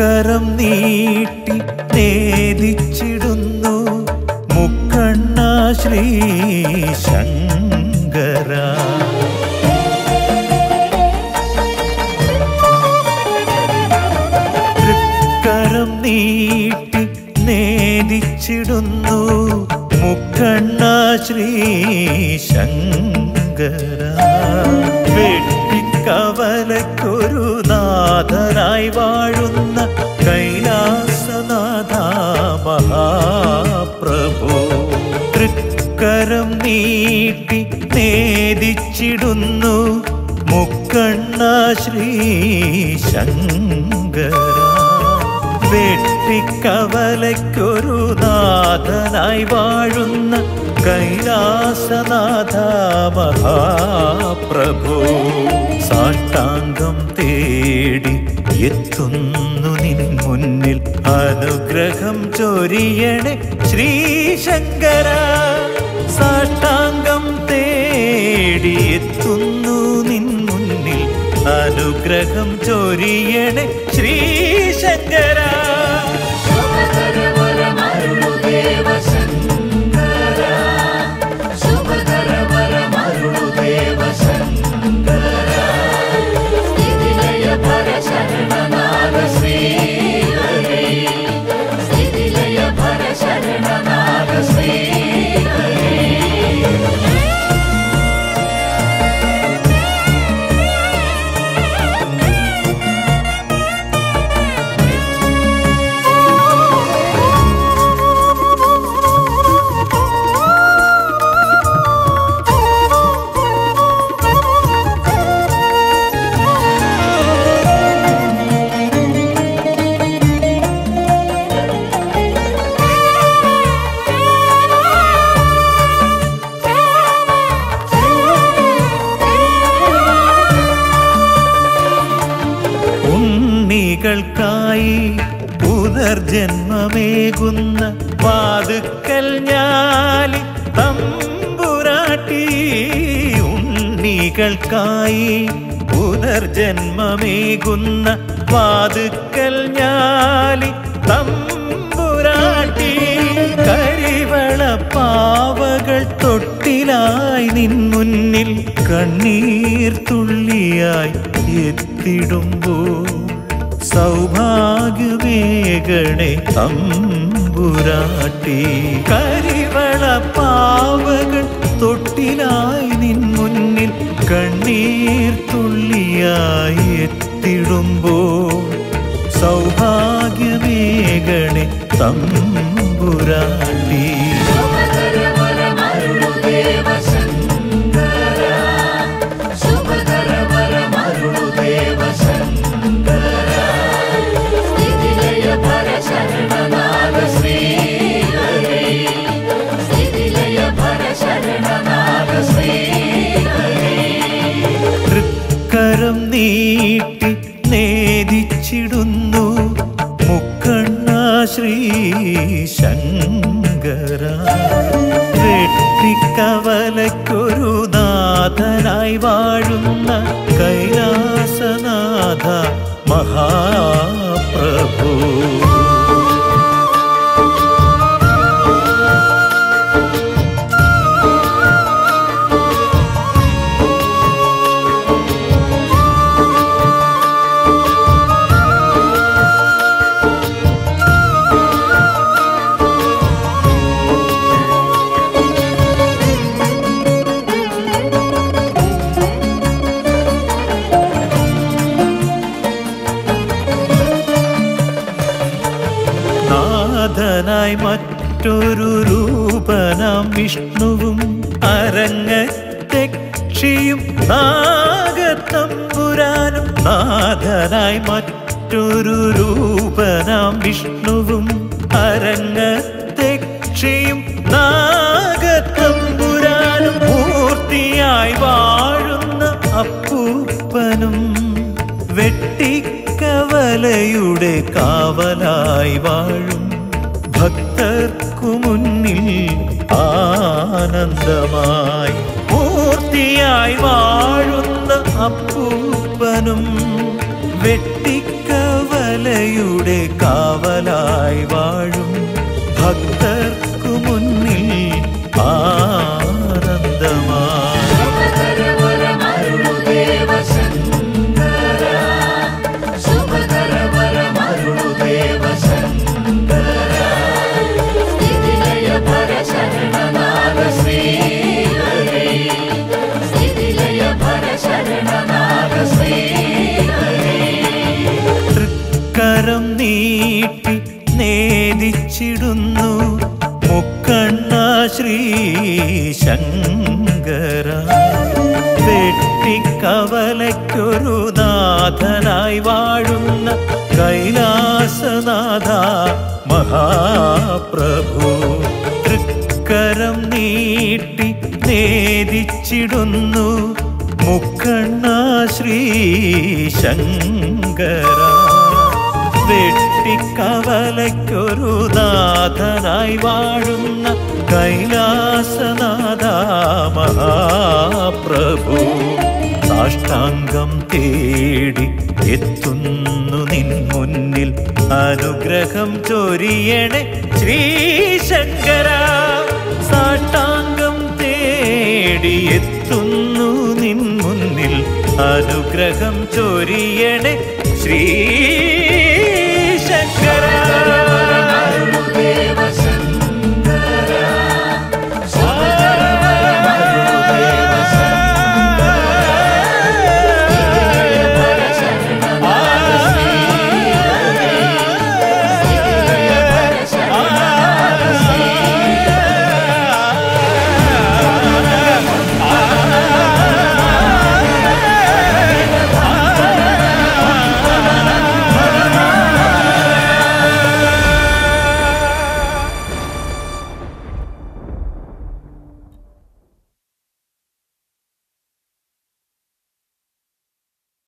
തൃക്കരം നീട്ടി നേദിച്ചിടുന്നു മുക്കണ്ണ ശ്രീ ശങ്കര തൃക്കരം നീട്ടി നേദിച്ചിടുന്നു മുക്കണ്ണ ശ്രീ ശങ്കര വെട്ടിക്കവലക്കൊരു നാഥനായി വാഴുന്ന കൈലാസനാഥ മഹാപ്രഭു തൃക്കരം നീട്ടി നേദിച്ചിടുന്നു മുക്കണ്ണ ശ്രീ ശങ്കര വെട്ടിക്കവലയ്ക്കൊരു നാഥനായി വാഴുന്ന കൈലാസനാഥ മഹാപ്രഭു സാഷ്ടാംഗം തേടി എത്തുന്നു നിൻ മുന്നിൽ അനുഗ്രഹം ചൊരിയണേ ശ്രീശങ്കര സാഷ്ടാംഗം തേടി എത്തുന്നു നിൻ മുന്നിൽ അനുഗ്രഹം ചൊരിയണേ ശ്രീശങ്കര ഉണ്ണികൾക്കായി പുനർജന്മമേകുന്ന വാതുക്കൽ ഞാലി തമ്പുരാട്ടി ഉണ്ണികൾക്കായി പുനർജന്മമേകുന്ന വാതുക്കൽ ഞാലി തമ്പുരാട്ടി കരിവള പാവകൾ തൊട്ടിലായി നിൻ മുന്നിൽ കണ്ണീർ തുള്ളിയായി എത്തിടുമ്പോൾ സൗഭാഗ്യമേകണേ തമ്പുരാട്ടി കരിവള പാവകൾ തൊട്ടിലായി നിൻ മുന്നിൽ കണ്ണീർ തുള്ളിയായി എത്തിടുമ്പോൾ സൗഭാഗ്യമേകണേ തമ്പുരാട്ടി തൃക്കരം നീട്ടി നേദിച്ചിടുന്നു മുക്കണ്ണ ശ്രീ ശങ്കര വെട്ടിക്കവലയ്ക്കൊരു നാഥനായി വാഴുന്ന കൈലാസനാഥ മഹാപ്രഭു നാഥനായി മറ്റൊരു രൂപനാം വിഷ്ണുവും അരങ്ങത്തെക്ഷിയും നാഗത്തമ്പുരാനും നാഥനായി മറ്റൊരു രൂപനാം വിഷ്ണുവും അരങ്ങത്തെക്ഷിയും നാഗത്തമ്പുരാനും മൂർത്തിയായി വാഴുന്ന അപ്പൂപ്പനും വെട്ടിക്കവലയുടെ കാവലായി വാഴും ഭക്തർക്കു മുന്നിൽ ആനന്ദമായി മൂർത്തിയായി വാഴുന്ന അപ്പൂപ്പനും വെട്ടിക്കവല സകലയുടെ കാവലായി വാഴും ഭക്തർക്കു മുന്നിൽ ആനന്ദമായി തൃക്കരം നീട്ടി നേദിച്ചിടുന്നു മുക്കണ്ണ ശ്രീ ശങ്കര വെട്ടിക്കവലയ്ക്കൊരു നാഥനായി വാഴുന്ന കൈലാസനാഥ മഹാപ്രഭു തൃക്കരം നീട്ടി നേദിച്ചിടുന്നു മുക്കണ്ണ ശ്രീ ശങ്കര വെട്ടിക്കവലയ്ക്കൊരു നാഥനായി വാഴുന്ന കൈലാസനാഥ മഹാപ്രഭു സാഷ്ടാംഗം തേടി എത്തുന്നു നിൻ മുന്നിൽ അനുഗ്രഹം ചൊരിയണേ ശ്രീശങ്കര സാഷ്ടാംഗം തേടി എത്തുന്നു നിൻ മുന്നിൽ അനുഗ്രഹം ചൊരിയണേ ശ്രീ